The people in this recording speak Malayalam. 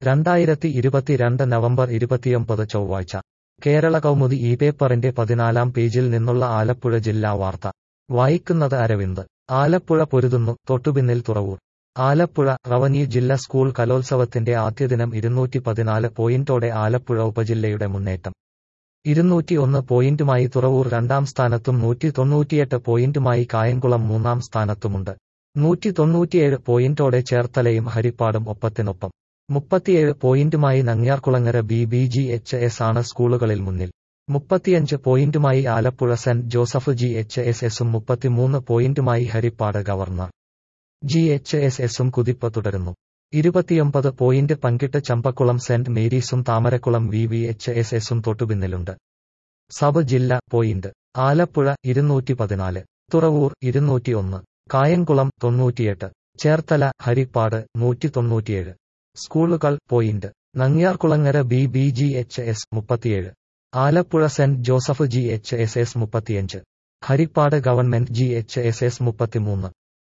രണ്ടായിരത്തി ഇരുപത്തിരണ്ട് നവംബർ ഇരുപത്തിയൊമ്പത് ചൊവ്വാഴ്ച കേരള കൗമുദി ഈ പേപ്പറിന്റെ പതിനാലാം പേജിൽ നിന്നുള്ള ആലപ്പുഴ ജില്ലാ വാർത്ത വായിക്കുന്നത് അരവിന്ദ് ആലപ്പുഴ പൊരുതുന്നു തൊട്ടുപിന്നിൽ തുറവൂർ ആലപ്പുഴ റവന്യൂ ജില്ലാ സ്കൂൾ കലോത്സവത്തിന്റെ ആദ്യദിനം ഇരുന്നൂറ്റി പതിനാല് പോയിന്റോടെ ആലപ്പുഴ ഉപജില്ലയുടെ മുന്നേറ്റം ഇരുന്നൂറ്റി ഒന്ന് പോയിന്റുമായി തുറവൂർ രണ്ടാം സ്ഥാനത്തും നൂറ്റി തൊണ്ണൂറ്റിയെട്ട് പോയിന്റുമായി കായംകുളം മൂന്നാം സ്ഥാനത്തുമുണ്ട് നൂറ്റി തൊണ്ണൂറ്റിയേഴ് പോയിന്റോടെ ചേർത്തലയും ഹരിപ്പാടും ഒപ്പത്തിനൊപ്പം മുപ്പത്തിയേഴ് പോയിന്റുമായി Nangiarkulangara B B G H S ആണ് സ്കൂളുകളിൽ മുന്നിൽ മുപ്പത്തിയഞ്ച് പോയിന്റുമായി Alappuzha Saint Joseph G H S എസും മുപ്പത്തിമൂന്ന് പോയിന്റുമായി Harippad governor G H S എസും കുതിപ്പ് തുടരുന്നു ഇരുപത്തിയൊമ്പത് പോയിന്റ് പങ്കിട്ട് ചമ്പക്കുളം സെന്റ് മേരീസും Thamarakkulam V V H S എസും തൊട്ടുപിന്നിലുണ്ട് സബ് ജില്ല പോയിന്റ് ആലപ്പുഴ ഇരുന്നൂറ്റി പതിനാല് തുറവൂർ ഇരുന്നൂറ്റിയൊന്ന് കായംകുളം തൊണ്ണൂറ്റിയെട്ട് ചേർത്തല ഹരിപ്പാട് നൂറ്റി തൊണ്ണൂറ്റിയേഴ് സ്കൂളുകൾ point Nangiarkulangara B B G H S മുപ്പത്തിയേഴ് Alappuzha Saint Joseph G H S S മുപ്പത്തിയഞ്ച് Harippad government G H S S മുപ്പത്തിമൂന്ന്